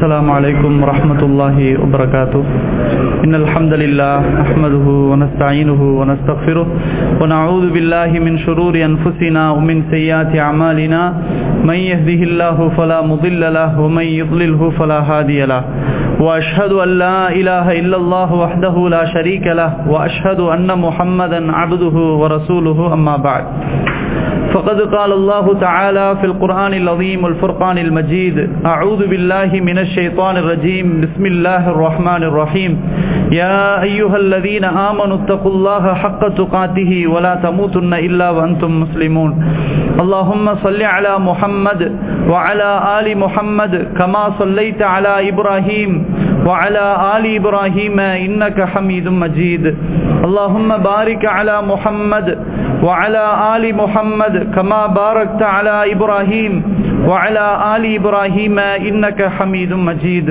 السلام عليكم ورحمة الله وبركاته إن الحمد لله نحمده ونستعينه ونستغفره ونعوذ بالله من شرور أنفسنا ومن سيئات أعمالنا من يهده الله فلا مضل له ومن يضلله فلا هادي له وأشهد أن لا إله إلا الله وحده لا شريك له وأشهد أن محمدا عبده ورسوله أما بعد فقد قال الله تعالى في القرآن العظيم والفرقان المجيد أعوذ بالله من الشيطان الرجيم بسم الله الرحمن الرحيم يا أيها الذين آمنوا اتقوا الله حق تقاته ولا تموتن إلا وأنتم مسلمون اللهم صل على محمد وعلى آل محمد كما صليت على إبراهيم وعلى آل إبراهيم إنك حميد مجيد اللهم بارك على محمد وعلى آل محمد كما باركت على إبراهيم وعلى آل إبراهيم إنك حميد مجيد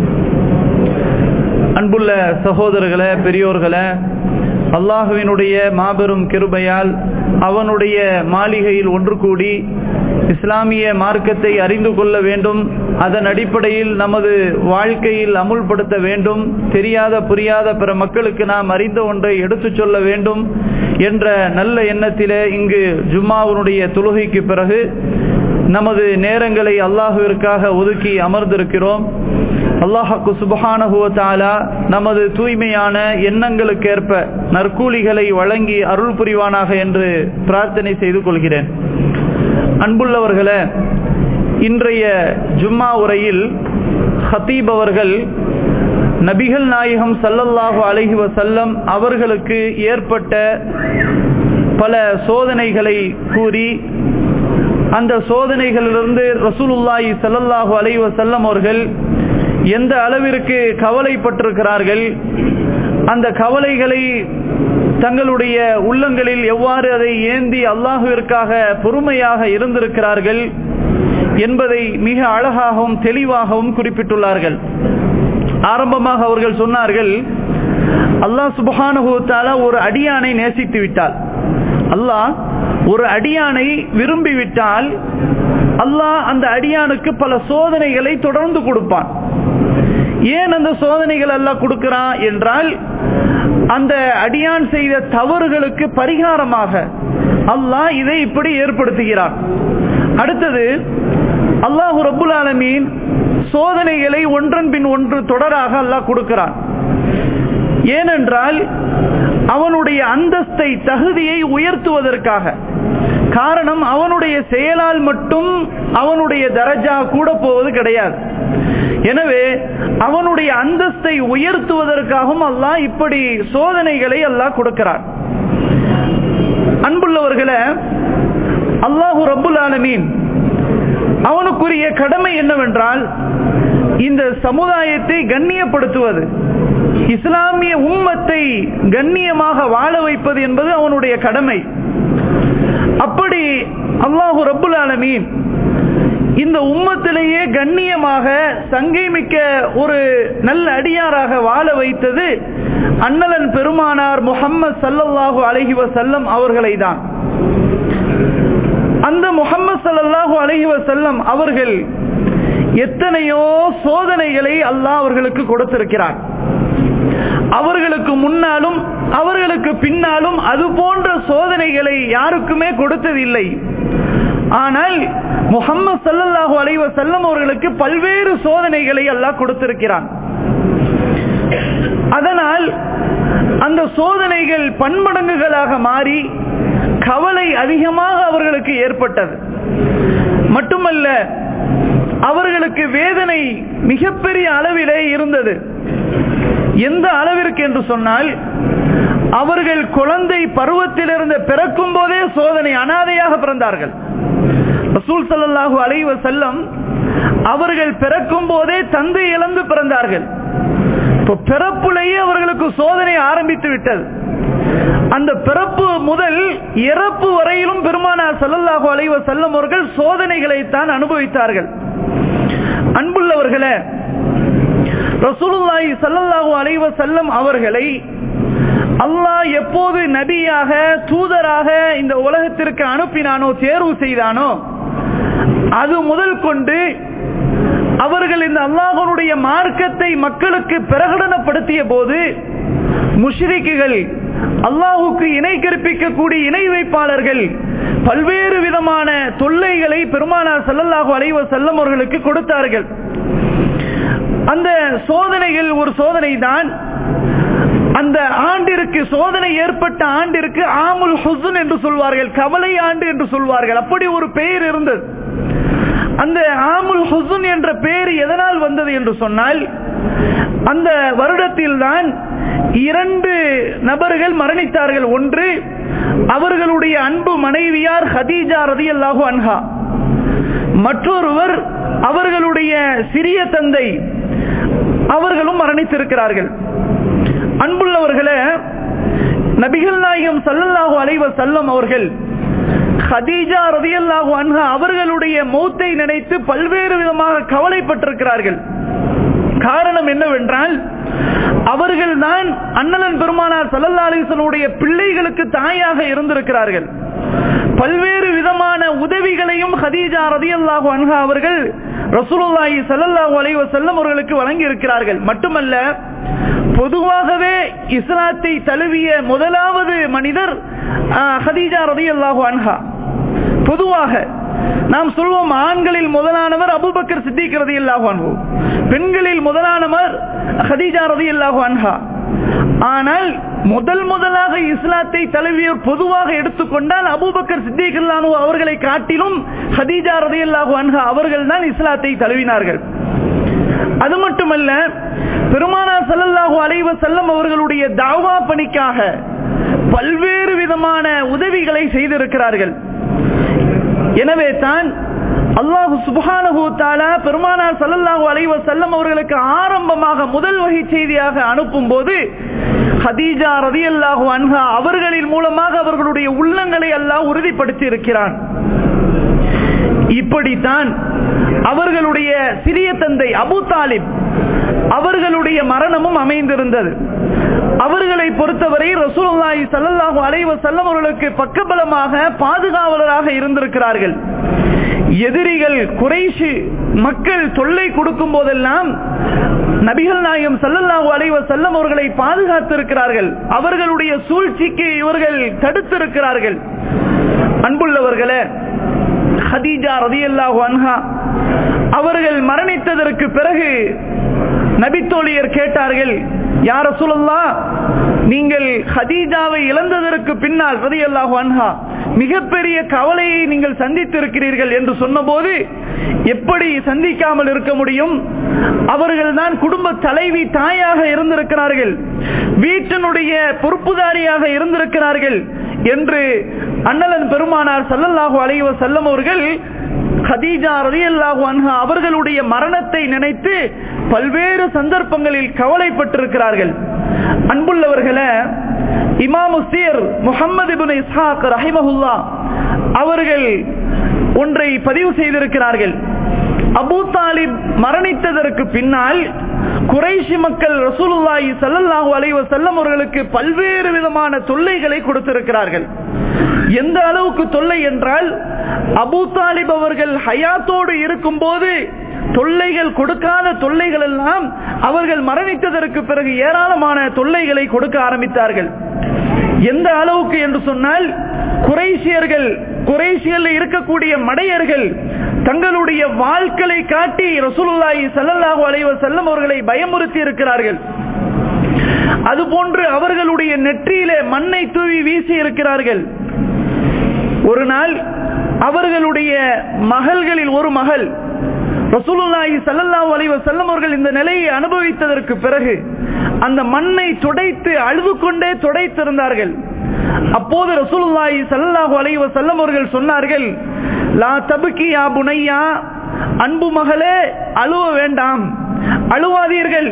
அன்புள்ள சகோதரர்களே பெரியோர்களே அல்லாஹுவினுடைய மாபெரும் கிருபையால் அவனுடைய மாளிகையில் ஒன்று கூடி இஸ்லாமிய மார்க்கத்தை அறிந்து கொள்ள வேண்டும் அதன் அடிப்படையில் நமது வாழ்க்கையில் அமுல்படுத்த வேண்டும் தெரியாத புரியாத பிற மக்களுக்கு நாம் அறிந்த ஒன்றை எடுத்துச் சொல்ல வேண்டும் என்ற நல்ல எண்ணத்திலே இங்கு ஜும்மாவுடைய தொழுகைக்கு பிறகு நமது நேரங்களை அல்லாஹுவிற்காக ஒதுக்கி அமர்ந்திருக்கிறோம் அல்லாஹாக்கு சுபஹானஹுவத்தாலா நமது தூய்மையான எண்ணங்களுக்கேற்ப நற்கூலிகளை வழங்கி அருள் புரிவானாக என்று பிரார்த்தனை செய்து கொள்கிறேன் அன்புள்ளவர்களே இன்றைய ஜும்மா உரையில் ஹத்தீப் அவர்கள் நபிகள் நாயகம் சல்லல்லாஹு அலஹி வசல்லம் அவர்களுக்கு ஏற்பட்ட பல சோதனைகளை கூறி அந்த சோதனைகளிலிருந்து ரசூலுல்லாஹி சல்லல்லாஹு அலைஹி வசல்லம் அவர்கள் எந்த அளவிற்கு கவலைப்பட்டிருக்கிறார்கள் அந்த கவலைகளை தங்களுடைய உள்ளங்களில் எவ்வாறு அதை ஏந்தி அல்லாஹுவிற்காக பொறுமையாக இருந்திருக்கிறார்கள் என்பதை மிக அழகாகவும் தெளிவாகவும் குறிப்பிட்டுள்ளார்கள் ஆரம்பமாக அவர்கள் சொன்னார்கள் அல்லாஹ் சுபஹானுத்தால ஒரு அடியானை நேசித்து விட்டால் அல்லாஹ் ஒரு அடியானை விரும்பிவிட்டால் அல்லாஹ் அந்த அடியானுக்கு பல சோதனைகளை தொடர்ந்து கொடுப்பான் ஏன் அந்த சோதனைகள் எல்லாம் கொடுக்கிறான் என்றால் அந்த அடியான் செய்த தவறுகளுக்கு பரிகாரமாக அல்லாஹ் இதை இப்படி ஏற்படுத்துகிறான் அடுத்தது அல்லாஹு ரபுல் ஆலமீன் சோதனைகளை ஒன்றன் பின் ஒன்று தொடராக அல்லாஹ் கொடுக்கிறான் ஏனென்றால் அவனுடைய அந்தஸ்தை தகுதியை உயர்த்துவதற்காக காரணம் அவனுடைய செயலால் மட்டும் அவனுடைய தரஜா கூட போவது கிடையாது எனவே அவனுடைய அந்தஸ்தை உயர்த்துவதற்காகவும் அல்லாஹ் இப்படி சோதனைகளை அல்லாஹ் கொடுக்கிறார் அன்புள்ளவர்களே அல்லாஹு ரபுல் ஆலமீன் அவனுக்குரிய கடமை என்னவென்றால் இந்த சமுதாயத்தை கண்ணியப்படுத்துவது இஸ்லாமிய உம்மத்தை கண்ணியமாக வாழ வைப்பது என்பது அவனுடைய கடமை அப்படி அல்லாஹு ரபுல் ஆலமீன் இந்த உம்மத்திலேயே கண்ணியமாக சங்கை மிக்க ஒரு நல்ல அடியாராக வாழ வைத்தது அண்ணலன் பெருமானார் முகம்மது சல்லல்லாஹு அலஹி வசல்லம் அவர்களை தான் அந்த முகம்மது சல்லாஹூ அலஹி வசல்லம் அவர்கள் எத்தனையோ சோதனைகளை அல்லாஹ் அவர்களுக்கு கொடுத்திருக்கிறார் அவர்களுக்கு முன்னாலும் அவர்களுக்கு பின்னாலும் அது போன்ற சோதனைகளை யாருக்குமே கொடுத்ததில்லை ஆனால் முகம்மது சல்லல்லாஹு அலைவ செல்லம் அவர்களுக்கு பல்வேறு சோதனைகளை அல்லாஹ் கொடுத்திருக்கிறான் அதனால் அந்த சோதனைகள் பன்மடங்குகளாக மாறி கவலை அதிகமாக அவர்களுக்கு ஏற்பட்டது மட்டுமல்ல அவர்களுக்கு வேதனை மிகப்பெரிய அளவிலே இருந்தது எந்த அளவிற்கு என்று சொன்னால் அவர்கள் குழந்தை பருவத்திலிருந்து பிறக்கும் போதே சோதனை அனாதையாக பிறந்தார்கள் ரசூல் சல்லாஹூ அலைவ செல்லம் அவர்கள் பிறக்கும் போதே தந்தை இழந்து பிறந்தார்கள் பிறப்புலேயே அவர்களுக்கு சோதனை ஆரம்பித்து விட்டது அந்த பிறப்பு முதல் இறப்பு வரையிலும் பெருமானார் சல்லல்லாஹு அலைவ செல்லம் அவர்கள் சோதனைகளை தான் அனுபவித்தார்கள் அன்புள்ளவர்களே ரசூலுல்லாஹி சல்லல்லாஹு அலைவ செல்லம் அவர்களை அல்லாஹ் எப்போது நபியாக தூதராக இந்த உலகத்திற்கு அனுப்பினானோ தேர்வு செய்தானோ அது முதல் கொண்டு அவர்கள் இந்த அல்லாஹனுடைய மார்க்கத்தை மக்களுக்கு பிரகடனப்படுத்திய போது முஷ்ரிக்குகள் அல்லாஹுக்கு இணை கற்பிக்கக்கூடிய இணை வைப்பாளர்கள் பல்வேறு விதமான தொல்லைகளை பெருமானார் செல்லல்லாஹு அலைவ செல்லம் அவர்களுக்கு கொடுத்தார்கள் அந்த சோதனைகள் ஒரு சோதனை தான் அந்த ஆண்டிற்கு சோதனை ஏற்பட்ட ஆண்டிற்கு ஆமுல் ஹுசுன் என்று சொல்வார்கள் கவலை ஆண்டு என்று சொல்வார்கள் அப்படி ஒரு பெயர் இருந்தது அந்த ஆமுல் ஹுசுன் என்ற பெயர் எதனால் வந்தது என்று சொன்னால் அந்த வருடத்தில் தான் இரண்டு நபர்கள் மரணித்தார்கள் ஒன்று அவர்களுடைய அன்பு மனைவியார் ஹதீஜா ரதி அல்லாஹு அன்ஹா மற்றொருவர் அவர்களுடைய சிறிய தந்தை அவர்களும் மரணித்திருக்கிறார்கள் அன்புள்ளவர்களே நபிகள் நாயகம் சல்லல்லாஹு அலைவ செல்லம் அவர்கள் ஹதீஜா ரதியல்லாஹு அன்ஹா அவர்களுடைய மௌத்தை நினைத்து பல்வேறு விதமாக கவலைப்பட்டிருக்கிறார்கள் காரணம் என்னவென்றால் அவர்கள் தான் அண்ணலன் பெருமானார் சல்லல்லா அலிசனுடைய பிள்ளைகளுக்கு தாயாக இருந்திருக்கிறார்கள் பல்வேறு விதமான உதவிகளையும் ஹதீஜா ரதியல்லாஹு அன்ஹா அவர்கள் ரசூலுல்லாஹி ஸல்லல்லாஹு அலைஹி வஸல்லம் அவர்களுக்கு வழங்கி இருக்கிறார்கள் மட்டுமல்ல பொதுவாகவே இஸ்லாத்தை தழுவிய முதலாவது மனிதர் ஹதீஜா ரதியல்லாஹு அன்ஹா பொதுவாக நாம் சொல்வோம் ஆண்களில் முதலானவர் அபுபக்கர் சித்திக் ரதியல்லாஹு அன்ஹு பெண்களில் முதலானவர் ஹதீஜா ரதியல்லாஹு அன்ஹா ஆனால் முதல் முதலாக இஸ்லாத்தை தழுவியோர் பொதுவாக எடுத்துக்கொண்டால் அபூபக்கர் சித்திக் அவர்களை காட்டிலும் ஹதீஜா ரதியல்லாஹு அன்ஹா அவர்கள் தான் இஸ்லாத்தை தழுவினார்கள் அது மட்டுமல்ல பெருமானா சல்லல்லாஹு அலைவ செல்லம் அவர்களுடைய தாவா பணிக்காக பல்வேறு விதமான உதவிகளை செய்திருக்கிறார்கள் எனவே தான் அல்லாஹு சுபானு தாலா பெருமானார் சல்லல்லாஹு அலைவ செல்லம் அவர்களுக்கு ஆரம்பமாக முதல் வகை செய்தியாக அனுப்பும் போது ஹதீஜா ரதி அல்லாஹு அன்ஹா அவர்களின் மூலமாக அவர்களுடைய உள்ளங்களை அல்லாஹ் உறுதிப்படுத்தி இருக்கிறான் இப்படித்தான் அவர்களுடைய சிறிய தந்தை அபு தாலிப் அவர்களுடைய மரணமும் அமைந்திருந்தது அவர்களை பொறுத்தவரை ரசூலுல்லாஹி ஸல்லல்லாஹு அலைஹி வஸல்லம் அவர்களுக்கு பக்கபலமாக பாதுகாவலராக இருந்திருக்கிறார்கள் எதிரிகள் குறைஷி மக்கள் தொல்லை கொடுக்கும் போதெல்லாம் நபிகள் நாயகம் சல்லல்லாஹு அலைவ செல்லம் அவர்களை பாதுகாத்திருக்கிறார்கள் அவர்களுடைய சூழ்ச்சிக்கு இவர்கள் தடுத்திருக்கிறார்கள் அன்புள்ளவர்களே ஹதீஜா ரதியல்லாஹு அன்ஹா அவர்கள் மரணித்ததற்கு பிறகு நபித்தோழியர் கேட்டார்கள் யார சொல்லல்லா நீங்கள் ஹதீஜாவை இழந்ததற்கு பின்னால் ரதியல்லாஹு அன்ஹா மிகப்பெரிய கவலையை நீங்கள் சந்தித்திருக்கிறீர்கள் என்று சொன்னபோது எப்படி சந்திக்காமல் இருக்க முடியும் அவர்கள் தான் குடும்ப தலைவி தாயாக இருந்திருக்கிறார்கள் வீட்டினுடைய பொறுப்புதாரியாக இருந்திருக்கிறார்கள் என்று அண்ணலன் பெருமானார் சல்லல்லாஹு அலைவ செல்லம் அவர்கள் ஹதீஜா ரலியல்லாஹு அன்ஹா அவர்களுடைய மரணத்தை நினைத்து பல்வேறு சந்தர்ப்பங்களில் கவலைப்பட்டிருக்கிறார்கள் அன்புள்ளவர்களே இமாமு சீர் முகமது இபின் இஸ்ஹாக் ரஹிமஹுல்லா அவர்கள் ஒன்றை பதிவு செய்திருக்கிறார்கள் அபு தாலிப் மரணித்ததற்கு பின்னால் குறைஷி மக்கள் ரசூலுல்லாஹி ஸல்லல்லாஹு அலைஹி வஸல்லம் அவர்களுக்கு பல்வேறு விதமான தொல்லைகளை கொடுத்திருக்கிறார்கள் எந்த அளவுக்கு தொல்லை என்றால் அபு தாலிப் அவர்கள் ஹயாத்தோடு இருக்கும் போது தொல்லைகள் கொடுக்காத தொல்லைகள் எல்லாம் அவர்கள் மரணித்ததற்கு பிறகு ஏராளமான தொல்லைகளை கொடுக்க ஆரம்பித்தார்கள் எந்த அளவுக்கு என்று சொன்னால் குறைசியர்கள் குறைசியல் இருக்கக்கூடிய மடையர்கள் தங்களுடைய வாழ்க்களை காட்டி ரசூலுல்லாஹி ஸல்லல்லாஹு அலைஹி வஸல்லம் அவர்களை பயமுறுத்தி இருக்கிறார்கள் அதுபோன்று அவர்களுடைய நெற்றியிலே மண்ணை தூவி வீசி இருக்கிறார்கள் ஒரு நாள் அவர்களுடைய மகள்களில் ஒரு மகள் ரசூலுல்லாஹி ஸல்லல்லாஹு அலைஹி வஸல்லம் அவர்கள் இந்த நிலையை அனுபவித்ததற்கு பிறகு அந்த மண்ணை துடைத்து அழுது கொண்டே துடைத்திருந்தார்கள் அப்போது ரசூலுல்லாஹி ஸல்லல்லாஹு அலைஹி வஸல்லம் அவர்கள் சொன்னார்கள் லா தபுக்கி யா புனையா அன்பு மகளே அழுவ வேண்டாம் அழுவாதீர்கள்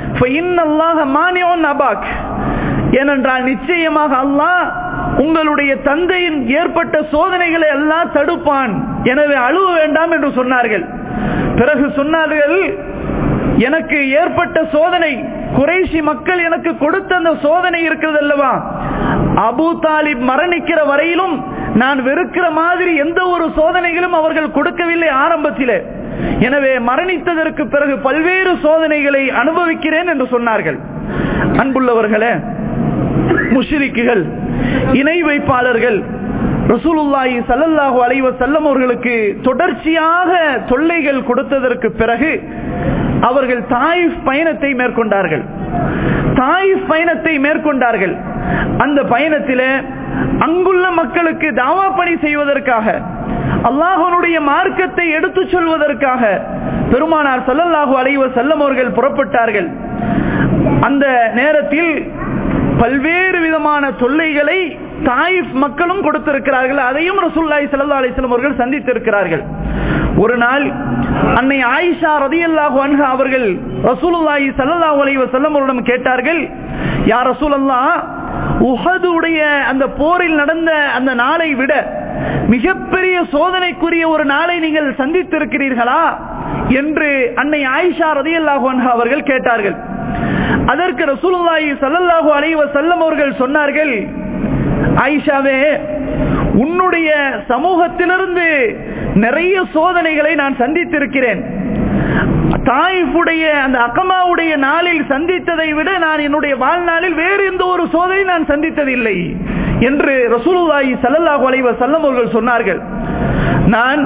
ஏனென்றால் நிச்சயமாக அல்லாஹ் உங்களுடைய தந்தையின் ஏற்பட்ட சோதனைகளை எல்லாம் தடுப்பான் எனவே அழுவ வேண்டாம் என்று சொன்னார்கள் பிறகு சொன்னார்கள் எனக்கு ஏற்பட்ட சோதனை குறைசி மக்கள் எனக்கு கொடுத்த அந்த சோதனை இருக்கிறது அல்லவா அபு தாலிப் மரணிக்கிற வரையிலும் நான் வெறுக்கிற மாதிரி எந்த ஒரு சோதனைகளும் அவர்கள் கொடுக்கவில்லை ஆரம்பத்திலே எனவே மரணித்ததற்கு பிறகு பல்வேறு சோதனைகளை அனுபவிக்கிறேன் என்று சொன்னார்கள் அன்புள்ளவர்களே முஷிரிக்குகள் இணை வைப்பாளர்கள் ரசூலுல்லாஹி சல்லல்லாஹு அலைஹி வஸல்லம் அவர்களுக்கு தொடர்ச்சியாக தொல்லைகள் கொடுத்ததற்கு பிறகு அவர்கள் தாயிஃப் பயணத்தை மேற்கொண்டார்கள் தாயிஃப் பயணத்தை மேற்கொண்டார்கள் அந்த பயணத்திலே அங்குள்ள மக்களுக்கு தாவா பணி செய்வதற்காக அல்லாஹனுடைய மார்க்கத்தை எடுத்துச் சொல்வதற்காக பெருமானார் சல்லல்லாஹு அலைஹி வஸல்லம் அவர்கள் புறப்பட்டார்கள் அந்த நேரத்தில் பல்வேறு விதமான தொல்லைகளை தாயிஃப் மக்களும் கொடுத்திருக்கிறார்கள் அதையும் ரசூல்லாய் சல்லா அலிஸ்லாம் அவர்கள் சந்தித்திருக்கிறார்கள் ஒரு நாள் அன்னை ஆயிஷா ரதியல்லாஹு அன்ஹா அவர்கள் ரசூலுல்லாஹி ஸல்லல்லாஹு அலைஹி வஸல்லம் அவரிடம் கேட்டார்கள் யா ரசூலல்லாஹ் உஹதுடைய அந்த போரில் நடந்த அந்த நாளை விட மிகப்பெரிய சோதனைக்குரிய ஒரு நாளை நீங்கள் சந்தித்திருக்கிறீர்களா என்று அன்னை ஆயிஷா ரதியல்லாஹு அன்ஹா அவர்கள் கேட்டார்கள் அதற்கு ரசூலுல்லாஹி ஸல்லல்லாஹு அலைஹி வஸல்லம் அவர்கள் சொன்னார்கள் ஆயிஷாவே உன்னுடைய சமூகத்திலிருந்து நிறைய சோதனைகளை நான் சந்தித்திருக்கிறேன் தாயிஃபுடைய அந்த அகமாவுடைய நாளில் சந்தித்ததை விட நான் என்னுடைய வாழ்நாளில் வேறு எந்த ஒரு சோதனை நான் சந்தித்ததில்லை என்று ரசூலுல்லாஹி ஸல்லல்லாஹு அலைஹி வஸல்லம் அவர்கள் சொன்னார்கள் நான்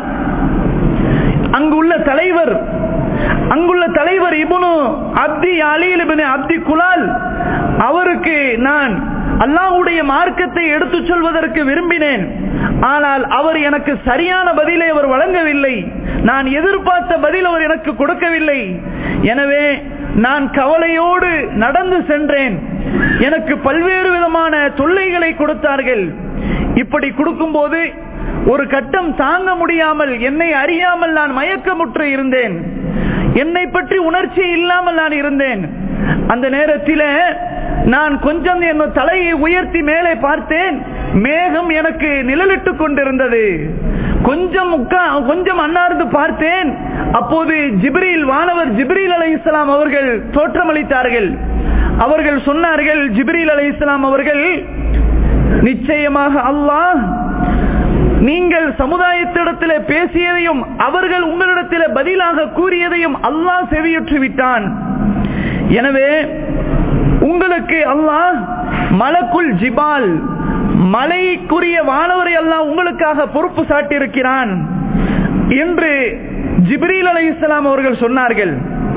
அங்குள்ள தலைவர் அங்குள்ள தலைவர் இபுனு அப்தி அலில் அப்தி குலால் அவருக்கு நான் அல்லாஹுடைய மார்க்கத்தை எடுத்துச் சொல்வதற்கு விரும்பினேன் ஆனால் அவர் எனக்கு சரியான பதிலை அவர் வழங்கவில்லை நான் எதிர்பார்த்த பதில் அவர் எனக்கு கொடுக்கவில்லை எனவே நான் கவலையோடு நடந்து சென்றேன் எனக்கு பல்வேறு விதமான தொல்லைகளை கொடுத்தார்கள் இப்படி கொடுக்கும்போது ஒரு கட்டம் தாங்க முடியாமல் என்னை அறியாமல் நான் மயக்கமுற்று இருந்தேன் என்னை பற்றி உணர்ச்சி இல்லாமல் நான் இருந்தேன் அந்த நேரத்தில் நான் கொஞ்சம் என் தலையை உயர்த்தி மேலே பார்த்தேன் மேகம் எனக்கு நிழலிட்டுக் கொண்டிருந்தது கொஞ்சம் கொஞ்சம் அன்னார்ந்து பார்த்தேன் அப்போது ஜிப்ரீல் வானவர் ஜிப்ரீல் அலை இஸ்லாம் அவர்கள் தோற்றமளித்தார்கள் அவர்கள் சொன்னார்கள் ஜிப்ரீல் அலை இஸ்லாம் அவர்கள் நிச்சயமாக அல்லாஹ் நீங்கள் சமுதாயத்திடத்தில் பேசியதையும் அவர்கள் உங்களிடத்தில் பதிலாக கூறியதையும் அல்லாஹ் செவியுற்று விட்டான் எனவே உங்களுக்கு அல்லாஹ் மலக்குள் ஜிபால் மலைக்குரிய வானவரை அல்லாஹ் உங்களுக்காக பொறுப்பு சாட்டியிருக்கிறான் என்று ஜிப்ரீல் அலை இஸ்லாம் அவர்கள் சொன்னார்கள்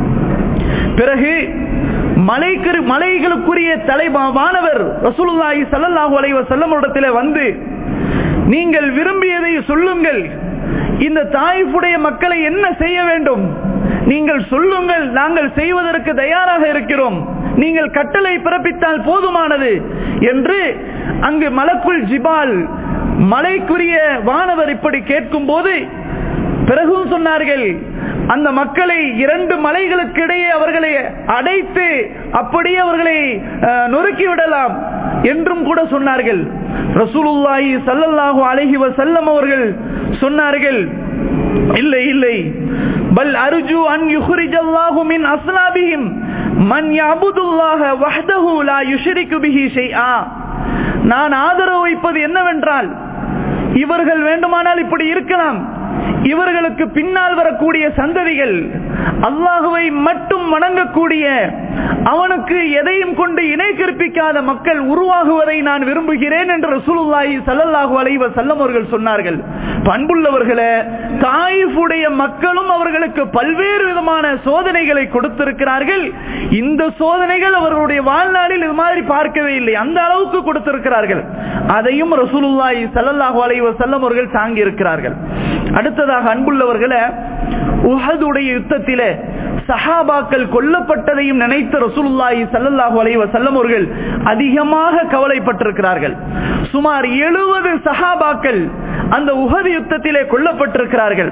பிறகு மலைக்கு மலைகளுக்குரிய தலை வானவர் ரசூலுல்லாஹி ஸல்லல்லாஹு அலைஹி வஸல்லம் இடத்திலே வந்து நீங்கள் விரும்பியதை சொல்லுங்கள் இந்த தாய்ப்புடைய மக்களை என்ன செய்ய வேண்டும் நீங்கள் சொல்லுங்கள் நாங்கள் செய்வதற்கு தயாராக இருக்கிறோம் நீங்கள் கட்டளை பிறப்பித்தால் போதுமானது என்று அங்கு மலக்குள் ஜிபால் மலைக்குரிய வானவர் இப்படி கேட்கும் போது பிறகும் சொன்னார்கள் அந்த மக்களை இரண்டு மலைகளுக்கு இடையே அவர்களை அடைத்து அப்படியே அவர்களை நொறுக்கி விடலாம் என்றும் கூட சொன்னார்கள் ரசூலுல்லாஹி சல்லல்லாஹு அலைஹி வஸல்லம் அவர்கள் சொன்னார்கள் இல்லை இல்லை பல் அர்ஜு அன் யுஹ்ரிஜல்லாஹு மின் அஸ்லாபிஹிம் மன் யஅபுதுல்லாஹ வஹ்தஹு லா யுஷ்ரிகு பிஹி ஷைஆ நான் ஆதரவு வைப்பது என்னவென்றால் இவர்கள் வேண்டுமானால் இப்படி இருக்கலாம் இவர்களுக்கு பின்னால் வரக்கூடிய சந்ததிகள் அல்லாஹுவை மட்டும் வணங்கக்கூடிய அவனுக்கு எதையும் கொண்டு இணை கற்பிக்காத மக்கள் உருவாகுவதை நான் விரும்புகிறேன் என்று ரசூலுல்லாஹி சல்லல்லாஹு அலைஹி வஸல்லம் அவர்கள் சொன்னார்கள் பண்புள்ளவர்களே தாயிஃபுடைய மக்களும் அவர்களுக்கு பல்வேறு விதமான சோதனைகளை கொடுத்திருக்கிறார்கள் இந்த சோதனைகள் அவர்களுடைய வாழ்நாளில் இது மாதிரி பார்க்கவே இல்லை அந்த அளவுக்கு கொடுத்திருக்கிறார்கள் அதையும் ரசூலுல்லாஹி சல்லல்லாஹு அலைஹி வஸல்லம் அவர்கள் தாங்கி இருக்கிறார்கள் அடுத்ததாக அன்புள்ளவர்களே உஹதுடைய யுத்தத்திலே சஹாபாக்கள் கொல்லப்பட்டதையும் நினைத்த ரசூலுல்லாஹி சல்லல்லாஹு அலைஹி வஸல்லம் அவர்கள் அதிகமாக கவலைப்பட்டிருக்கிறார்கள் சுமார் எழுபது சஹாபாக்கள் அந்த உஹது யுத்தத்திலே கொல்லப்பட்டிருக்கிறார்கள்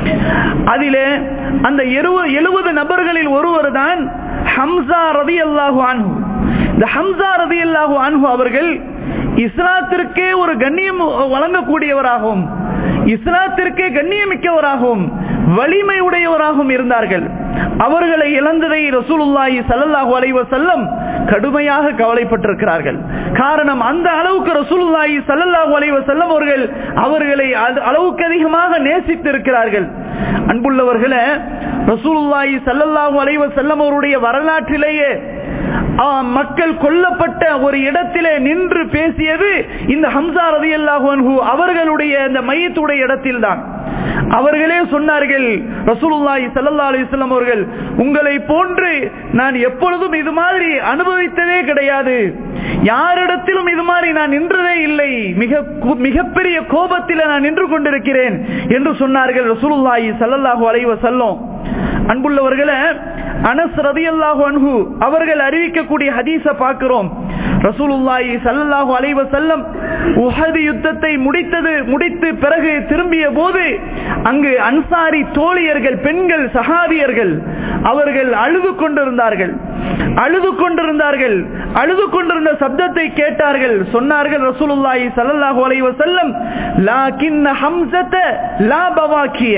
அதிலே அந்த எழுபது நபர்களில் ஒருவர் தான் ஹம்சா ரதி அல்லாஹு அன்ஹு இந்த ஹம்சா ரதி அல்லாஹு அன்ஹு அவர்கள் இஸ்லாத்திற்கே ஒரு கண்ணியம் வழங்கக்கூடியவராகவும் இஸ்லாத்திற்கே கண்ணியமிக்கவராகவும் வலிமை உடையவராகவும் இருந்தார்கள் அவர்களை இழந்ததை ரசூலுல்லாஹி சல்லல்லாஹு அலைஹி வஸல்லம் கடுமையாக கவலைப்பட்டிருக்கிறார்கள் காரணம் அந்த அளவுக்கு ரசூலுல்லாஹி சல்லல்லாஹு அலைஹி வஸல்லம் அவர்கள் அவர்களை அளவுக்கு அதிகமாக நேசித்திருக்கிறார்கள் அன்புள்ளவர்களே ரசூலுல்லாஹி ஸல்லல்லாஹு அலைஹி வஸல்லம் அவருடைய வரலாற்றிலேயே ஆ, மக்கள் கொல்லப்பட்ட ஒரு இடத்திலே நின்று பேசியது இந்த ஹம்சா ரதியல்லாஹு அன்ஹு அவர்களுடைய இந்த மையத்துடைய இடத்தில்தான் அவர்களே சொன்னார்கள் ரசூலுல்லாஹி ஸல்லல்லாஹு அலைஹி வஸல்லம் அவர்கள் உங்களை போன்று நான் எப்பொழுதும் இது மாதிரி அனுபவித்ததே கிடையாது யாரிடத்திலும் இது மாதிரி நான் நின்றதே இல்லை மிக கு- மிகப்பெரிய கோபத்தில் நான் நின்று கொண்டிருக்கிறேன் என்று சொன்னார்கள் ரசூலுல்லாஹி ஸல்லல்லாஹு அலைஹி வஸல்லம் அன்புள்ளவர்களே அனஸ் ரதியல்லாஹு அன்ஹு அவர்கள் அறிவிக்கக்கூடிய ஹதீஸ பார்க்கிறோம் ரசூலுல்லாஹி ஸல்லல்லாஹு அலைஹி வஸல்லம் உஹது யுத்தத்தை முடித்தது முடித்து பிறகு திரும்பிய போது அங்கு அன்சாரி தோழியர்கள் பெண்கள் சஹாபியர்கள் அவர்கள் அழுது கொண்டிருந்தார்கள் அழுது கொண்டிருந்தார்கள் அழுது கொண்டிருந்த சப்தத்தை கேட்டார்கள் சொன்னார்கள் ரசூலுல்லாஹி ஸல்லல்லாஹு அலைஹி வஸல்லம் லாகின் ஹம்ஸத லா பவாக்கிய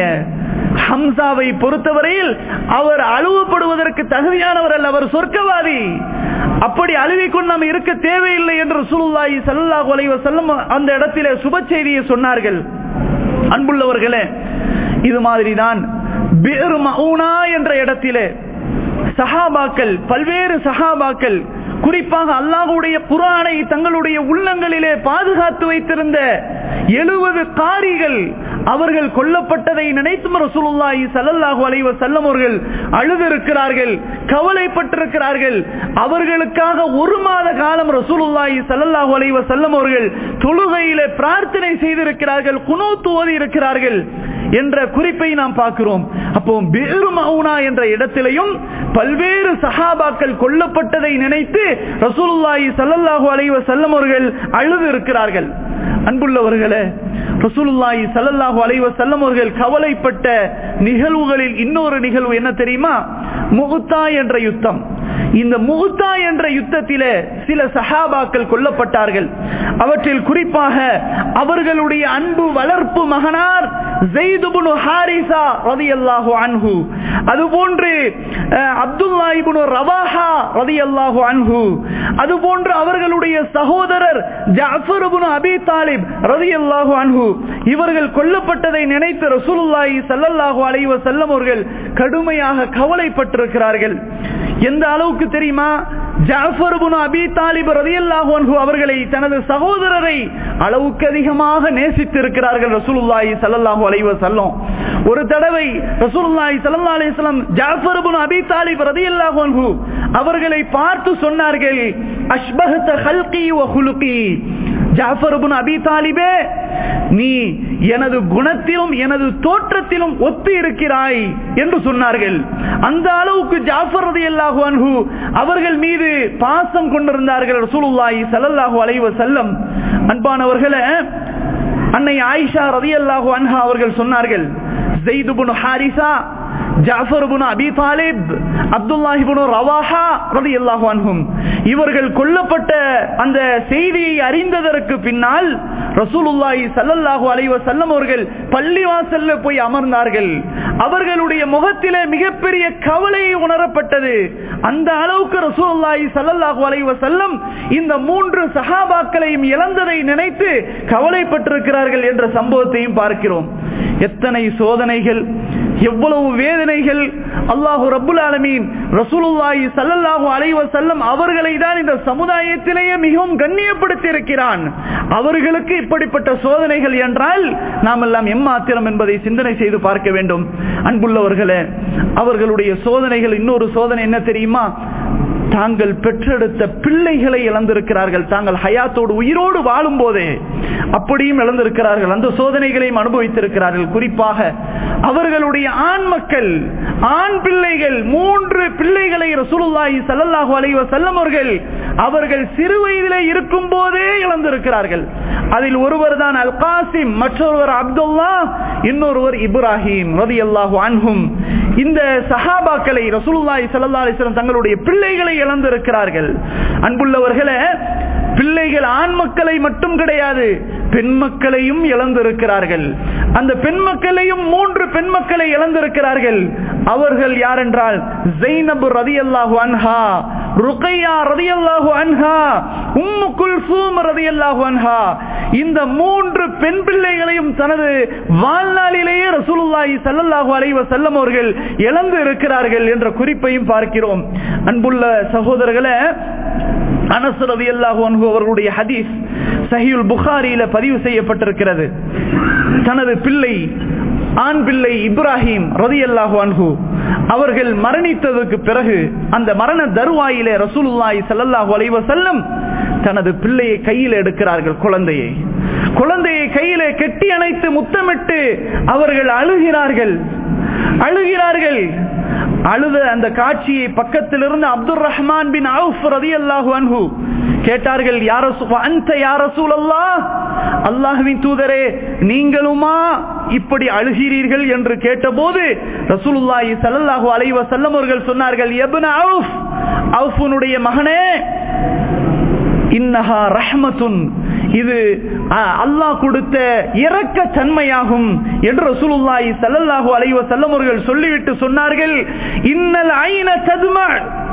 ஹம்சாவை பொறுத்தவரையில் அவர் அழுவப்படுவதற்கு தகுதியானவர் அல்ல அவர் சொர்க்கவாதி அப்படி அழுவிக்கொண்டு நாம் இருக்க தேவையில்லை என்று ரசூலுல்லாஹி ஸல்லல்லாஹு அலைஹி வஸல்லம் அந்த இடத்திலே சுப செய்தியை சொன்னார்கள் அன்புள்ளவர்களே இது மாதிரிதான் பிர் மவுனா என்ற இடத்திலே சஹாபாக்கள் பல்வேறு சஹாபாக்கள் குறிப்பாக அல்லாஹுடைய குரானை தங்களுடைய உள்ளங்களிலே பாதுகாத்து வைத்திருந்த எழுபது காரிகள் அவர்கள் கொல்லப்பட்டதை நினைத்தும் ரசூலுல்லாஹி ஸல்லல்லாஹு அலைஹி வஸல்லம் அவர்கள் அழுதிருக்கிறார்கள் கவலைப்பட்டிருக்கிறார்கள் அவர்களுக்காக ஒரு மாத காலம் ரசூலுல்லாஹி ஸல்லல்லாஹு அலைஹி வஸல்லம் அவர்கள் தொழுகையிலே பிரார்த்தனை செய்திருக்கிறார்கள் குனூத் ஓதி இருக்கிறார்கள் என்ற குறிப்பை நாம் பார்க்கிறோம் அப்போ பிர் மவுனா என்ற இடத்திலையும் பல்வேறு சஹாபாக்கள் கொல்லப்பட்டதை நினைத்து ரசூலுல்லாஹி ஸல்லல்லாஹு அலைஹி வஸல்லம் அவர்கள் அழுது இருக்கிறார்கள் அன்புள்ளவர்களே ரசூலுல்லாஹி ஸல்லல்லாஹு அலைஹி வஸல்லம் அவர்கள் கவலைப்பட்ட நிகழ்வுகளில் இன்னொரு நிகழ்வு என்ன தெரியுமா முகுத்தா என்ற யுத்தம் இந்த முகுத்தா என்ற யுத்தத்திலே சில சஹாபாக்கள் கொல்லப்பட்டார்கள் அவற்றில் குறிப்பாக அவர்களுடைய அன்பு வளர்ப்பு மகனார் ஜெயித் இப்னு ஹாரிசா ரலியல்லாஹு அன்ஹு அதுபோன்று அஹ், அப்துல்லா இப்னு ரவாஹா ரலியல்லாஹு அன்ஹு அதுபோன்று அவர்களுடைய சகோதரர் ஜாஃபர் இப்னு அபி தாலிப் ரலியல்லாஹு அன்ஹு இவர்கள் கொல்லப்பட்டதை நினைத்து ரசூலுல்லாஹி ஸல்லல்லாஹு அலைஹி வஸல்லம் அவர்கள் கடுமையாக கவலைப்பட்டிருக்கிறார்கள் எந்த அளவுக்கு தெரியுமா ஜாஃபர் இப்னு அபி தாலிப் ரலியல்லாஹு அன்ஹு அவர்களை தனது சகோதரரை அளவுக்கு அதிகமாக நேசித்து இருக்கிறார்கள் ரசூலுல்லாஹி ஸல்லல்லாஹு அலைஹி வஸல்லம் ஒரு தடவை ரசூலுல்லாஹி ஸல்லல்லாஹு அலைஹி வஸல்லம் ஜாஃபர் இப்னு அபி தாலிப் ரலியல்லாஹு அன்ஹு அவர்களை பார்த்து சொன்னார்கள் அஷ்பஹத ஹல்கி வ ஹுலுகி ஜாஃபர் இப்னு அபி தாலிபே நீ எனது குணத்திலும் எனது தோற்றத்திலும் ஒத்து இருக்கிறாய் என்று சொன்னார்கள் அந்த அளவுக்கு ஜாஃபர் ரலியல்லாஹு அன்ஹு அவர்கள் மீது பாசம் கொண்டிருந்தார்கள் ரசூலுல்லாஹி ஸல்லல்லாஹு அலைஹி வஸல்லம் அன்பானவர்களே அன்னை ஆயிஷா ரலியல்லாஹு அன்ஹா அவர்கள் சொன்னார்கள் Zaid ibn Haritha Jafar ibn Abi Talib Abdullah ibn Rawaha ரலியல்லாஹு அன்ஹும் இவர்கள் கொல்லப்பட்ட அந்த செய்தியை அறிந்ததற்கு பின்னால் ரசூலுல்லாஹி ஸல்லல்லாஹு அலைஹி வஸல்லம் அவர்கள் பள்ளிவாசல்ல போய் அமர்ந்தார்கள் அவர்களுடைய முகத்திலே மிகப்பெரிய கவலை உணரப்பட்டது அந்த அளவுக்கு ரசூலுல்லாஹி ஸல்லல்லாஹு அலைஹி வஸல்லம் இந்த மூன்று சஹாபாக்களையும் இழந்ததை நினைத்து கவலைப்பட்டிருக்கிறார்கள் என்ற சம்பவத்தையும் பார்க்கிறோம் எத்தனை சோதனைகள் எவ்வளவு வேதனைகள் அல்லாஹு ரப்புல் ஆலமீன் ரசூலுல்லாஹி ஸல்லல்லாஹு அலைஹி வஸல்லம் அவர்களை தான் இந்த சமுதாயத்திலேயே மிகவும் கண்ணியப்படுத்தி இருக்கிறான் அவர்களுக்கு இப்படிப்பட்ட சோதனைகள் என்றால் நாம் எல்லாம் எம்மாத்திரம் என்பதை சிந்தனை செய்து பார்க்க வேண்டும் அன்புள்ளவர்களே அவர்களுடைய சோதனைகள் இன்னொரு சோதனை என்ன தெரியுமா தாங்கள் பெற்றெடுத்த பிள்ளைகளை இழந்திருக்கிறார்கள் தாங்கள் ஹயாத்தோடு உயிரோடு வாழும் போதே அப்படியும் இழந்திருக்கிறார்கள் அந்த சோதனைகளையும் அனுபவித்திருக்கிறார்கள் குறிப்பாக அவர்களுடைய ஆண் மக்கள் ஆண் பிள்ளைகள் மூன்று பிள்ளைகளை ரசூலுல்லாஹி ஸல்லல்லாஹு அலைஹி வஸல்லம் அவர்கள் அவர்கள் சிறு வயதிலே இருக்கும் போதே இழந்திருக்கிறார்கள் அதில் ஒருவர் தான் அல் காசிம் மற்றொருவர் அப்துல்லா இன்னொருவர் இப்ராஹிம் ரலியல்லாஹு அன்ஹும் இந்த சஹாபாக்களை ரசூலுல்லாஹி ஸல்லல்லாஹு அலைஹி வஸல்லம் தங்களுடைய பிள்ளைகளை இழந்திருக்கிறார்கள் அன்புள்ளவர்களே பிள்ளைகள் ஆண் மக்களை மட்டும் கிடையாது பெண் மக்களையும் இழந்திருக்கிறார்கள் அந்த பெண் மக்களையும் மூன்று பெண் மக்களை இழந்திருக்கிறார்கள் அவர்கள் யார் என்றால் ஜெய்னபு ரதியல்லாஹு அன்ஹா ருக்கையா ரதியல்லாஹு அன்ஹா உம்மு குல்சூம் ரதியல்லாஹு அன்ஹா இந்த மூன்று பெண் பிள்ளைகளையும் தனது வாழ்நாளிலேயே ரசூலுல்லாஹி ஸல்லல்லாஹு அலைஹி வஸல்லம் அவர்கள் இழந்து இருக்கிறார்கள் என்ற குறிப்பையும் பார்க்கிறோம் அன்புள்ள சகோதரர்களே அனஸ் ரலியல்லாஹு அன்ஹு அவர்களுடைய ஹதீஸ் சஹீல் புகாரியில பதிவு செய்யப்பட்டிருக்கிறது தனது பிள்ளை ஆண் பிள்ளை இப்ராஹிம் ரதியல்லாஹு அன்ஹு அவர்கள் மரணித்ததற்கு பிறகு அந்த மரண தருவாயிலே ரசூலுல்லாஹி ஸல்லல்லாஹு அலைஹி வஸல்லம் தனது பிள்ளையை கையில் எடுக்கிறார்கள் குழந்தையை குழந்தையை கையிலே கெட்டி அணைத்து முத்தமிட்டு அவர்கள் அழுகிறார்கள் அழுகிறார்கள் அழுத அந்த காட்சியை பக்கத்தில் இருந்து அப்துல் ரஹ்மான் பின் அவுஃப் ரதியல்லாஹு அன்ஹு கேட்டார்கள் யார அந்த யார சூழல்லா அல்லாஹுவின் தூதரே நீங்களுமா இப்படி அழுகிறீர்கள் என்று கேட்டபோது ரசூலுல்லாஹி ஸல்லல்லாஹு அலைஹி வஸல்லம் அவர்கள் சொன்னார்கள் இப்னு அவுஃப் அவுஃபுனுடைய மகனே இன்னஹா ரஹ்மத்துன் இது அல்லாஹ் கொடுத்த இரக்க தன்மையாகும் என்று ரசூலுல்லாஹி ஸல்லல்லாஹு அலைஹி வஸல்லம் அவர்கள் சொல்லிவிட்டு சொன்னார்கள் இன்னல் ஐன தத்மா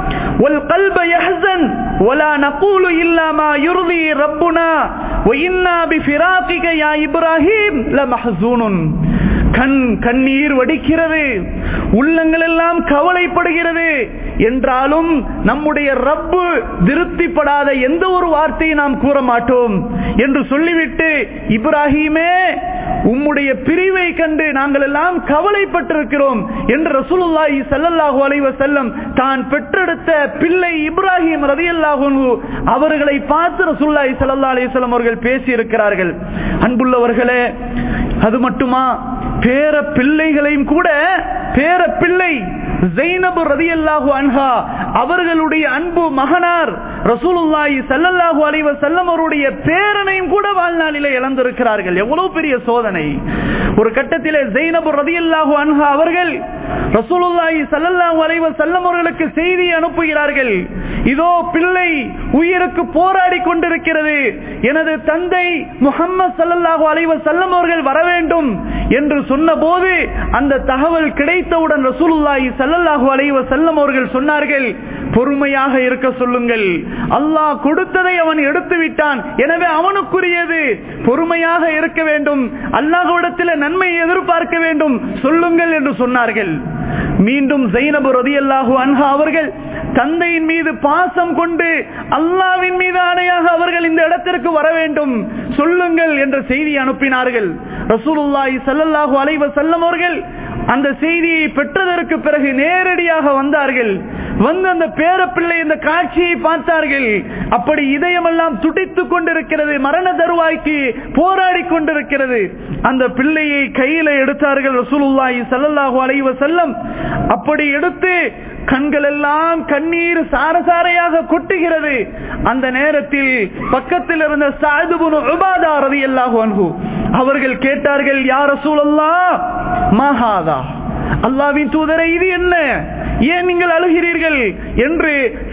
والقلب يحزن ولا نقول إلا ما يرضي ربنا وإنا بفراقك يا إبراهيم لمحزون கண் கண்ணீர் வடிக்கிறது உள்ளங்கள் எல்லாம் கவலைப்படுகிறது என்றாலும் நம்முடைய ரப்பு திருப்திப்படாத எந்த ஒரு வார்த்தையை நாம் கூற மாட்டோம் என்று சொல்லிவிட்டு இப்ராஹிமே உம்முடைய பிரிவை கண்டு நாங்கள் எல்லாம் கவலைப்பட்டிருக்கிறோம் என்று ரசூலுல்லாஹி ஸல்லல்லாஹு அலைஹி வஸல்லம் தான் பெற்றெடுத்த பிள்ளை இப்ராஹிம் ரலியல்லாஹு அன்ஹு அவர்களை பார்த்து ரசூலுல்லாஹி ஸல்லல்லாஹு அலைஹி வஸல்லம் அவர்கள் பேசி இருக்கிறார்கள் அன்புள்ளவர்களே அது மட்டுமா பேர பிள்ளைகளையும் கூட பேர பிள்ளை ஜெய்னபு ரதியல்லாஹு அன்ஹா அவர்களுடைய அன்பு மகனார் ரசூலுல்லாஹி ஸல்லல்லாஹு அலைஹி வஸல்லம் அவருடைய பேரனையும் கூட வாழ்நாளிலே இழந்திருக்கிறார்கள் எவ்வளவு பெரிய சோதனை ஒரு கட்டத்திலே ஜெய்னபு ரதியல்லாஹு அன்ஹா அவர்கள் ரசூலுல்லாஹி ஸல்லல்லாஹு அலைஹி வஸல்லம் அவர்களுக்கு செய்தி அனுப்புகிறார்கள் இதோ பிள்ளை உயிருக்கு போராடி கொண்டிருக்கிறது எனது தந்தை முகம்மது ஸல்லல்லாஹு அலைஹி வஸல்லம் அவர்கள் வர வேண்டும் என்று சொன்னபோது அந்த தகவல் கிடைத்தவுடன் ரசூலுல்லாஹி ஸல்லல்லாஹு அலைஹி வஸல்லம் அவர்கள் சொன்னார்கள் பொறுமையாக இருக்க சொல்லுங்கள் அல்லாஹ் கொடுத்ததை அவன் எடுத்து விட்டான் எனவே அவனுக்குரியது பொறுமையாக இருக்க வேண்டும் அல்லாஹ்விடத்தில் நன்மை எதிர்பார்க்க வேண்டும் சொல்லுங்கள் என்று சொன்னார்கள் மீண்டும் ஜெயினபு ரதியல்லாஹு அன்ஹா அவர்கள் தந்தையின் மீது பாசம் கொண்டு அல்லாவின் மீது ஆணையாக அவர்கள் இந்த இடத்திற்கு வர வேண்டும் சொல்லுங்கள் என்ற செய்தி அனுப்பினார்கள் ரசூலுல்லாஹி ஸல்லல்லாஹு அலைஹி வஸல்லம் அவர்கள் அந்த செய்தியை பெற்றதற்கு பிறகு நேரடியாக வந்தார்கள் வந்து அந்த பேரப்பிள்ளை இந்த காட்சியை பார்த்தார்கள் அப்படி இதயமெல்லாம் துடித்துக் கொண்டிருக்கிறது மரண தருவாய்க்கு போராடி கொண்டிருக்கிறது அந்த பிள்ளையை கையில எடுத்தார்கள் ரசூலுல்லாஹி ஸல்லல்லாஹு அலைஹி வஸல்லம் அப்படி எடுத்து கண்கள் எல்லாம் கண்ணீர் சாரசாரையாக கொட்டுகிறது அந்த நேரத்தில் பக்கத்தில் இருந்த சாதுபுனு உபாதா ரலியல்லாஹு அன்ஹு அவர்கள் கேட்டார்கள் யார் ரசூலல்லா மகாதா அல்லாவின் தூதரை இது என்ன ஏன் நீங்கள் அழுகிறீர்கள் என்று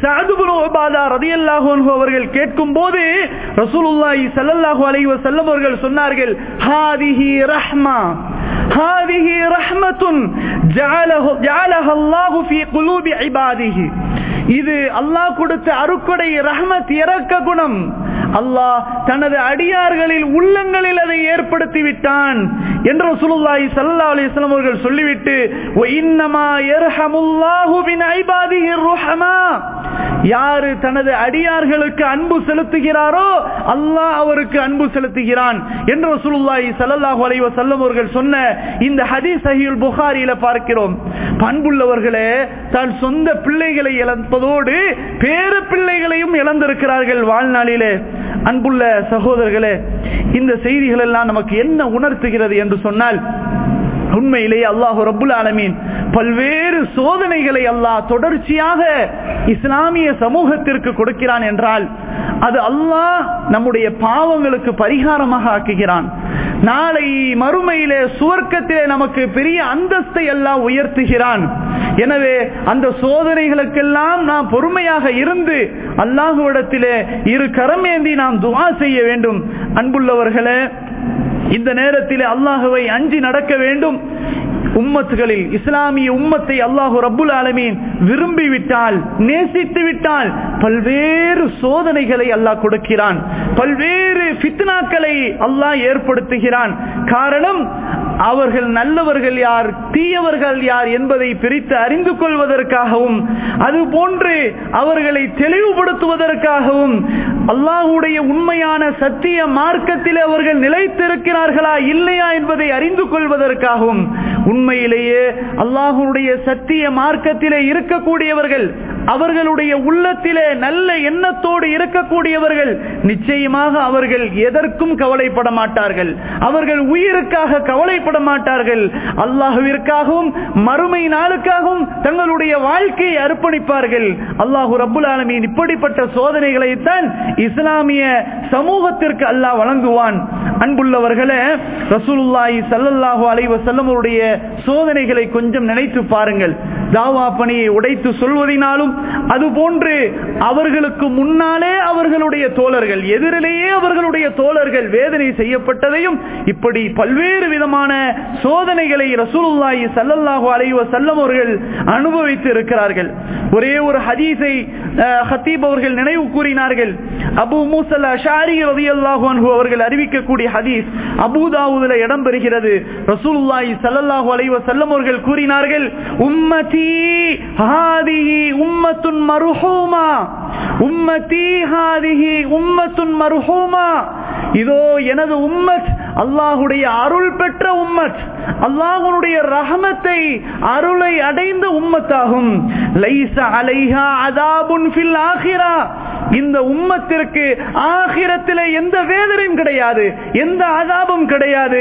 அவர்கள் கேட்கும் போது ரசூலுல்லாஹி ஸல்லல்லாஹு அலைஹி வஸல்லம் அவர்கள் சொன்னார்கள் ஹாதிஹி ரஹ்மா ஹாதிஹி ரஹ்மத்துன் ஜஅலஹு ஜஅலஹ அல்லாஹு ஃபீ குலூபி இபாதிஹி இது அல்லாஹ் கொடுத்த அருக்கொடை ரஹ்மத் இறக்க குணம் அல்லாஹ் தனது அடியார்களில் உள்ளங்களில் அதை ஏற்படுத்தி விட்டான் என்று ரசூலுல்லாஹி ஸல்லல்லாஹு அலைஹி வஸல்லம் அவர்கள் சொல்லிவிட்டு வ இன்னமா யர்ஹமுல்லாஹு பின் ஐபாதிஹி ருஹமா யாரு தனது அடியார்களுக்கு அன்பு செலுத்துகிறாரோ அல்லாஹ் அவருக்கு அன்பு செலுத்துகிறான் என்று ரசூலுல்லாஹி ஸல்லல்லாஹு அலைஹி வஸல்லம் அவர்கள் சொன்ன இந்த ஹதீஸ் சஹீஹுல் புகாரியில பார்க்கிறோம் பண்புள்ளவர்களே தான் சொந்த பிள்ளைகளை இழப்பதோடு பேரு பிள்ளைகளையும் இழந்திருக்கிறார்கள் வாழ்நாளிலே அன்புள்ள சகோதரர்களே இந்த செய்திகள் எல்லாம் நமக்கு என்ன உணர்த்துகிறது என்று சொன்னால் உண்மையிலேயே அல்லாஹு ரபுல் ஆலமீன் பல்வேறு சோதனைகளை அல்லாஹ் தொடர்ச்சியாக இஸ்லாமிய சமூகத்திற்கு கொடுக்கிறான் என்றால் அது அல்லாஹ் நம்முடைய பாவங்களுக்கு பரிகாரமாக ஆக்குகிறான் நாளை மறுமையிலே சுவர்க்கத்திலே நமக்கு பெரிய அந்தஸ்தை எல்லாம் உயர்த்துகிறான் எனவே அந்த சோதனைகளுக்கெல்லாம் நாம் பொறுமையாக இருந்து அல்லாஹுவிடத்திலே இரு கரமேந்தி நாம் துவா செய்ய வேண்டும் அன்புள்ளவர்களே இந்த நேரத்தில் அல்லாஹுவை அஞ்சி நடக்க வேண்டும் உம்மத்துகளில் இஸ்லாமிய உம்மத்தை அல்லாஹு ரப்புல் ஆலமீன் விரும்பி விட்டால் நேசித்து விட்டால் பல்வேறு சோதனைகளை அல்லாஹ் கொடுக்கிறான் பல்வேறு ஃபித்னாக்களை அல்லாஹ் ஏற்படுத்துகிறான் காரணம் அவர்கள் நல்லவர்கள் யார் தீயவர்கள் யார் என்பதை பிரித்து அறிந்து கொள்வதற்காகவும் அது போன்று அவர்களை தெளிவுபடுத்துவதற்காகவும் அல்லாஹுடைய உண்மையான சத்திய மார்க்கத்தில் அவர்கள் நிலைத்திருக்கிறார்களா இல்லையா என்பதை அறிந்து கொள்வதற்காகவும் உண்மையிலேயே அல்லாஹுடைய சத்திய மார்க்கத்திலே இருக்கக்கூடியவர்கள் அவர்களுடைய உள்ளத்திலே நல்ல எண்ணத்தோடு இருக்கக்கூடியவர்கள் நிச்சயமாக அவர்கள் எதற்கும் கவலைப்பட மாட்டார்கள் அவர்கள் உயிருக்காக கவலைப்பட மாட்டார்கள் அல்லாஹுவிற்காகவும் மறுமை நாளுக்காகவும் தங்களுடைய வாழ்க்கையை அர்ப்பணிப்பார்கள் அல்லாஹு ரப்புல் ஆலமீன் இப்படிப்பட்ட சோதனைகளைத்தான் இஸ்லாமிய சமூகத்திற்கு அல்லாஹ் வழங்குவான் அன்புள்ளவர்களே ரசூலுல்லாஹி ஸல்லல்லாஹு அலைஹி வஸல்லம் அவருடைய சோதனைகளை கொஞ்சம் நினைத்து பாருங்கள் தாவா பணியை உடைத்து சொல்வதினாலும் அதுபோன்று அவர்களுக்கு முன்னாலே அவர்களுடைய தோழர்கள் எதிரிலேயே அவர்களுடைய தோழர்கள் வேதனை செய்யப்பட்டதையும் இப்படி பல்வேறு விதமான சோதனைகளை ரசூலுல்லாஹி ஸல்லல்லாஹு அலைஹி வஸல்லம் அவர்கள் அனுபவித்து இருக்கிறார்கள் ஒரே ஒரு ஹதீஸை ஹத்தீப் அவர்கள் நினைவு கூறினார்கள் அபு மூசல் அஷாரி ரலியல்லாஹு அன்ஹு அவர்கள் அறிவிக்கக்கூடிய ஹதீஸ் அபூதாவுதுல இடம் பெறுகிறது ரசூலுல்லாஹி ஸல்லல்லாஹு அலைஹி வஸல்லம் அவர்கள் கூறினார்கள் உம்மதி ஹாதிஹி உம்மத்துன் மர்ஹூமா உம்மதி ஹாதிஹி உம்மத்துன் மர்ஹூமா இதோ எனது உம்மத் அல்லாஹுடைய அருள் பெற்ற உம்மத் அல்லாஹுடைய ரஹமத்தை அருளை அடைந்த உம்மத்தாகும் லைச அலைஹா அதாபுன் ஃபில் ஆஹிரா இந்த உம்மத்திற்கு ஆகிரத்திலே எந்த வேதனையும் கிடையாது எந்த அதாபும் கிடையாது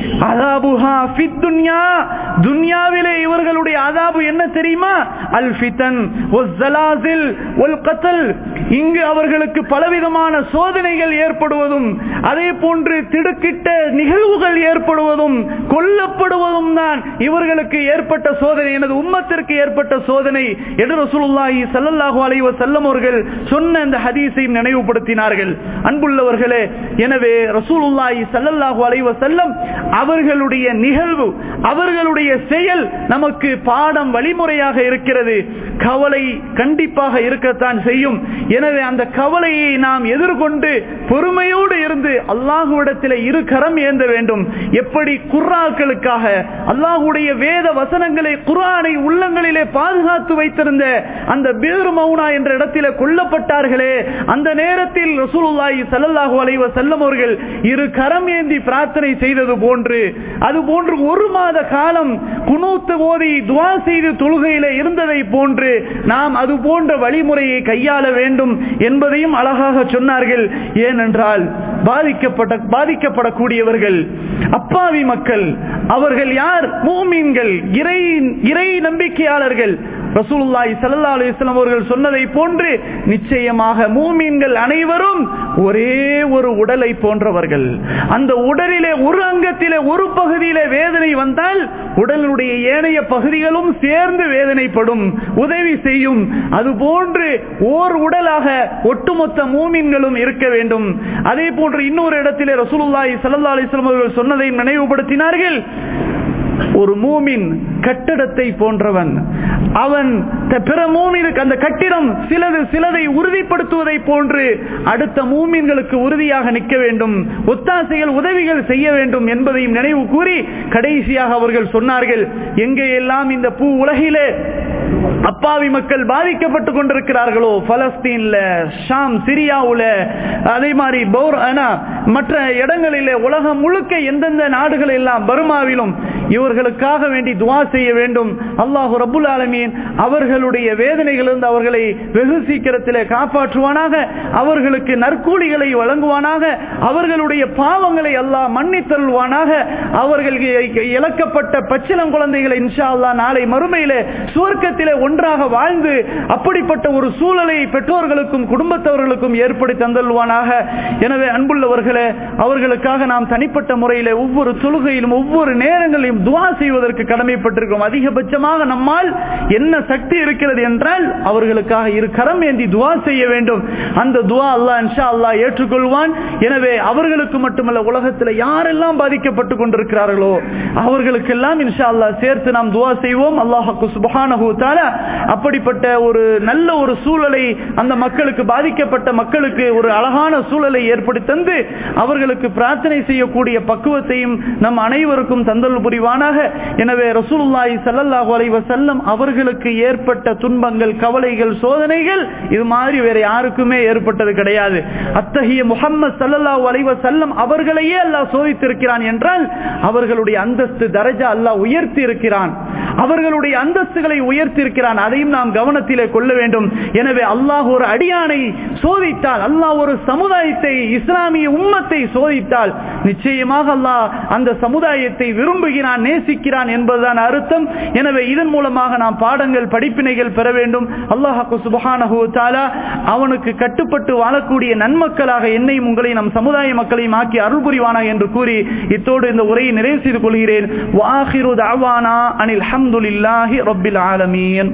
அதாபுஹா ஃபித் துன்யா துன்யாவிலே இவர்களுடைய அதாபு என்ன தெரியுமா அல் ஃபிதன் ஒல் ஜலாசில் ஒல் கத்தல் இங்கு அவர்களுக்கு பலவிதமான சோதனைகள் ஏற்படுவதும் அதே போன்று திடுக்கிட்ட நிகழ்வுகள் ஏற்படுவதும் கொல்லப்படுவதும் தான் இவர்களுக்கு ஏற்பட்ட சோதனை எனது உம்மத்திற்கு ஏற்பட்ட சோதனை என்று ரசூலுல்லாஹி ஸல்லல்லாஹு அலைஹி வஸல்லம் அவர்கள் சொன்ன இந்த ஹதீஸையும் நினைவுபடுத்தினார்கள் அன்புள்ளவர்களே எனவே ரசூலுல்லாஹி ஸல்லல்லாஹு அலைஹி வஸல்லம் அவர்களுடைய நிகழ்வு அவர்களுடைய செயல் நமக்கு பாடம் வழிமுறையாக இருக்கிறது கவலை கண்டிப்பாக இருக்கத்தான் செய்யும் எனவே அந்த கவலையை நாம் எதிர்கொண்டு பொறுமையோடு இருந்து அல்லாஹுவிடத்தில் இரு கரம் ஏந்த வேண்டும் எப்படி குர்ஆக்களுக்காக அல்லாஹுடைய வேத வசனங்களை குர்ஆனை உள்ளங்களிலே பாதுகாத்து வைத்திருந்த அந்த பேரு மௌனா என்ற இடத்திலே கொல்லப்பட்டார்களே அந்த நேரத்தில் ரசூலுல்லாஹி ஸல்லல்லாஹு அலைஹி வஸல்லம் அவர்கள் இரு கரம் ஏந்தி பிரார்த்தனை செய்தது போன்று அது போன்று ஒரு மாத காலம் குனூத்து ஓதி துவா செய்து தொழுகையிலே இருந்ததை போன்று நாம் அது போன்ற வழிமுறையை கையாள வேண்டும் என்பதையும் அழகாக சொன்னார்கள் ஏனென்றால் பாதிக்கப்பட்ட பாதிக்கப்படக்கூடியவர்கள் அப்பாவி மக்கள் அவர்கள் யார் மூமீன்கள் இறை இறை நம்பிக்கையாளர்கள் ரசூலுல்லாஹி ஸல்லல்லாஹு அலைஹி வஸல்லம் அவர்கள் சொன்னதை போன்று நிச்சயமாக மூமீன்கள் அனைவரும் ஒரே ஒரு உடலை போன்றவர்கள் அந்த உடலிலே ஒரு அங்கத்திலே ஒரு பகுதியிலே வேதனை வந்தால் உடலுடைய ஏனைய பகுதிகளும் சேர்ந்து வேதனைப்படும் உதவி செய்யும் அது போன்று ஓர் உடலாக ஒட்டுமொத்த மூமின்களும் இருக்க வேண்டும் அதே போன்று இன்னொரு இடத்திலே ரசூலுல்லாஹி ஸல்லல்லாஹு அலைஹி வஸல்லம் அவர்கள் சொன்னதை நினைவுபடுத்தினார்கள் ஒரு மூமின் கட்டடத்தை போன்றவன் அவன் பிற மூமினுக்கு அந்த கட்டிடம் சிலது சிலதை உறுதிப்படுத்துவதை போன்று அடுத்த மூமின்களுக்கு உறுதியாக நிற்க வேண்டும் ஒத்தாசைகள் உதவிகள் செய்ய வேண்டும் என்பதையும் நினைவு கூறி கடைசியாக அவர்கள் சொன்னார்கள் எங்கே எல்லாம் இந்த பூ உலகிலே அப்பாவி மக்கள் பாதிக்கப்பட்டு கொண்டிருக்கிறார்களோ பலஸ்தீன்ல ஷாம் சிரியாவுல அதே மாதிரி மற்ற இடங்களிலே உலகம் முழுக்க எந்தெந்த நாடுகள் எல்லாம் பர்மாவிலும் இவர்களுக்காக வேண்டி துவா செய்ய வேண்டும் அல்லாஹு ரபுல் ஆலமீன் அவர்களுடைய வேதனைகளிலிருந்து அவர்களை வெகு சீக்கிரத்தில் காப்பாற்றுவானாக அவர்களுக்கு நற்கூலிகளை வழங்குவானாக அவர்களுடைய பாவங்களை அல்லாஹ் மன்னித்தருள்வானாக அவர்கள் இழக்கப்பட்ட பச்சிலம் குழந்தைகளை இன்ஷா அல்லா நாளை மறுமையில சுவர்க்கத்தில் குடும்பத்திலே ஒன்றாக வாழ்ந்து அப்படிப்பட்ட ஒரு சூழலை பெற்றோர்களுக்கும் குடும்பத்தவர்களுக்கும் ஏற்படுத்தி தந்தல்வானாக எனவே அன்புள்ளவர்களே அவர்களுக்காக நாம் தனிப்பட்ட முறையிலே ஒவ்வொரு தொழுகையிலும் ஒவ்வொரு நேரங்களிலும் துவா செய்வதற்கு கடமைப்பட்டிருக்கிறோம் அதிகபட்சமாக நம்மால் என்ன சக்தி இருக்கிறது என்றால் அவர்களுக்காக இரு கரம் ஏந்தி துவா செய்ய வேண்டும் அந்த துவா அல்லாஹ் இன்ஷா அல்லாஹ் ஏற்றுக்கொள்வான் எனவே அவர்களுக்கு மட்டுமல்ல உலகத்தில் யாரெல்லாம் பாதிக்கப்பட்டு கொண்டிருக்கிறார்களோ அவர்களுக்கெல்லாம் இன்ஷா அல்லாஹ் சேர்த்து நாம் துவா செய்வோம் அல்லாஹு சுபஹானஹு தஆலா அப்படிப்பட்ட ஒரு நல்ல ஒரு சூழலை அந்த மக்களுக்கு பாதிக்கப்பட்ட மக்களுக்கு ஒரு அழகான சூழலை ஏற்படுத்தி தந்து அவர்களுக்கு பிரார்த்தனை செய்யக்கூடிய பக்குவத்தையும் நம் அனைவருக்கும் தந்தல் புரிவானாக எனவே ரசூலுல்லாஹி ஸல்லல்லாஹு அலைஹி வஸல்லம் அவர்களுக்கு ஏற்பட்ட துன்பங்கள் கவலைகள் சோதனைகள் இது மாதிரி வேற யாருக்குமே ஏற்பட்டது கிடையாது அத்தகைய முஹம்மது ஸல்லல்லாஹு அலைஹி வஸல்லம் அவர்களையே அல்லாஹ் சோதித்திருக்கிறான் என்றால் அவர்களுடைய அந்தஸ்து தரஜா அல்லாஹ் உயர்த்தி இருக்கிறான் அவர்களுடைய அந்தஸ்துகளை உயர்த்தி இருக்கிறான் அதையும் நாம் கவனத்திலே கொள்ள வேண்டும் எனவே அல்லாஹ் ஒரு அடியானை சோதித்தால் அல்லாஹ் ஒரு சமுதாயத்தை இஸ்லாமிய உம்மத்தை சோதித்தால் நிச்சயமாக அல்லாஹ் அந்த சமுதாயத்தை விரும்புகிறான் நேசிக்கிறான் என்பதுதான் அர்த்தம் எனவே இதன் மூலமாக நாம் பாடங்கள் படிப்பினைகள் பெற வேண்டும் அல்லாஹாக்கு சுபஹானஹு தஆலா அவனுக்கு கட்டுப்பட்டு வாழக்கூடிய நன்மக்களாக என்னையும் உங்களை நம் சமுதாய மக்களையும் ஆக்கி அருள் புரிவானாக என்று கூறி இத்தோடு இந்த உரையை நிறைவு செய்து கொள்கிறேன் வாஹிரு தஅவானா அனில் ஹம்துலில்லாஹி ரப்பில் ஆலமீன்